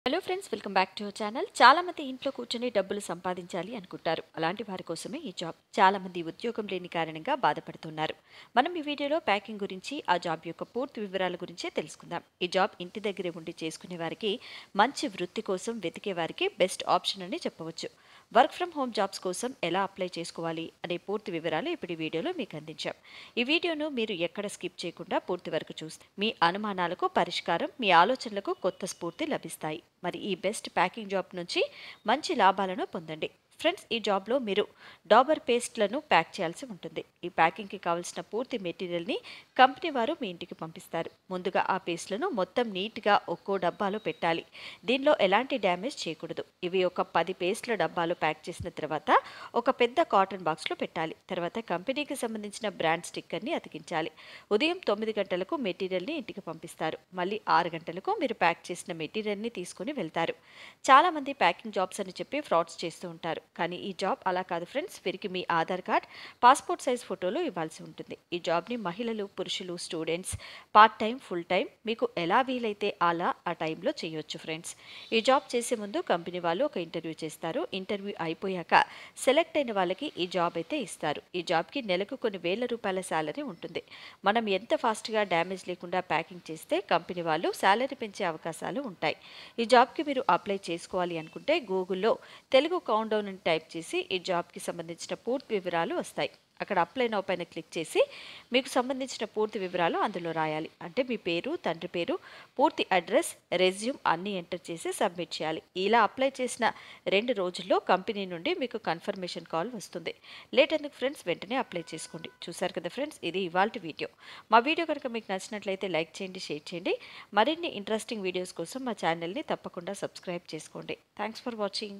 hello friends welcome back to our channel చాలా మంది ఇంట్లో కూర్చొని డబ్బులు సంపాదించాలి అనుకుంటారు అలాంటి వారి కోసమే ఈ జాబ్ చాలా మంది ఉద్యోగం లేని కారణంగా బాధపడుతున్నారు మనం ఈ వీడియోలో ప్యాకింగ్ గురించి ఆ జాబ్ యొక్క పూర్తి వివరాల గురించే తెలుసుకుందాం ఈ జాబ్ ఇంటి దగ్గరే ఉండి చేసుకునే వారికి మంచి వృత్తి కోసం వెతికే వారికి బెస్ట్ ఆప్షన్ అని చెప్పవచ్చు వర్క్ ఫ్రమ్ హోమ్ జాబ్స్ కోసం ఎలా అప్లై చేసుకోవాలి అనే పూర్తి వివరాలు ఇప్పుడు ఈ వీడియోలో మీకు అందించాం ఈ వీడియోను మీరు ఎక్కడ స్కిప్ చేయకుండా పూర్తి వరకు చూస్తే మీ అనుమానాలకు పరిష్కారం మీ ఆలోచనలకు కొత్త స్ఫూర్తి లభిస్తాయి మరి ఈ బెస్ట్ ప్యాకింగ్ జాబ్ నుంచి మంచి లాభాలను పొందండి ఫ్రెండ్స్ ఈ జాబ్లో మీరు డాబర్ పేస్ట్లను ప్యాక్ చేయాల్సి ఉంటుంది ఈ ప్యాకింగ్కి కావాల్సిన పూర్తి మెటీరియల్ని కంపెనీ వారు మీ ఇంటికి పంపిస్తారు ముందుగా ఆ పేస్ట్లను మొత్తం నీట్గా ఒక్కో డబ్బాలో పెట్టాలి దీనిలో ఎలాంటి డ్యామేజ్ చేయకూడదు ఇవి ఒక పది పేస్ట్ల డబ్బాలో ప్యాక్ చేసిన తర్వాత ఒక పెద్ద కాటన్ బాక్స్లో పెట్టాలి తర్వాత కంపెనీకి సంబంధించిన బ్రాండ్ స్టిక్కర్ని అతికించాలి ఉదయం తొమ్మిది గంటలకు మెటీరియల్ని ఇంటికి పంపిస్తారు మళ్ళీ ఆరు గంటలకు మీరు ప్యాక్ చేసిన మెటీరియల్ని తీసుకుని వెళ్తారు చాలామంది ప్యాకింగ్ జాబ్స్ అని చెప్పి ఫ్రాడ్స్ చేస్తూ ఉంటారు కానీ ఈ జాబ్ అలా కాదు ఫ్రెండ్స్ వీరికి మీ ఆధార్ కార్డ్ పాస్పోర్ట్ సైజ్ ఫోటోలు ఇవ్వాల్సి ఉంటుంది ఈ జాబ్ని మహిళలు పురుషులు students part time full time మీకు ఎలా వీలైతే అలా ఆ టైంలో చేయొచ్చు ఫ్రెండ్స్ ఈ జాబ్ చేసే ముందు కంపెనీ వాళ్ళు ఒక ఇంటర్వ్యూ చేస్తారు ఇంటర్వ్యూ అయిపోయాక సెలెక్ట్ అయిన వాళ్ళకి ఈ జాబ్ అయితే ఇస్తారు ఈ జాబ్కి నెలకు కొన్ని వేల రూపాయల శాలరీ ఉంటుంది మనం ఎంత ఫాస్ట్గా డ్యామేజ్ లేకుండా ప్యాకింగ్ చేస్తే కంపెనీ వాళ్ళు శాలరీ పెంచే అవకాశాలు ఉంటాయి ఈ జాబ్కి మీరు అప్లై చేసుకోవాలి అనుకుంటే గూగుల్లో తెలుగు కౌంటౌన్ అని టైప్ చేసి ఈ జాబ్కి సంబంధించిన పూర్తి వివరాలు వస్తాయి అక్కడ అప్లై నౌ పైన క్లిక్ చేసి మీకు సంబంధించిన పూర్తి వివరాలు అందులో రాయాలి అంటే మీ పేరు తండ్రి పేరు పూర్తి అడ్రస్ రెజ్యూమ్ అన్నీ ఎంటర్ చేసి సబ్మిట్ చేయాలి ఇలా అప్లై చేసిన రెండు రోజుల్లో కంపెనీ నుండి మీకు కన్ఫర్మేషన్ కాల్ వస్తుంది లేట్ ఎందుకు ఫ్రెండ్స్ వెంటనే అప్లై చేసుకోండి చూసారు కదా ఫ్రెండ్స్ ఇది ఇవాళ వీడియో మా వీడియో కనుక మీకు నచ్చినట్లయితే లైక్ చేయండి షేర్ చేయండి మరిన్ని ఇంట్రెస్టింగ్ వీడియోస్ కోసం మా ఛానల్ని తప్పకుండా సబ్స్క్రైబ్ చేసుకోండి థ్యాంక్స్ ఫర్ వాచింగ్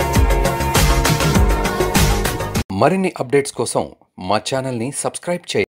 మరిన్ని అప్డేట్స్ కోసం మా ఛానల్ని సబ్స్క్రైబ్ చేయండి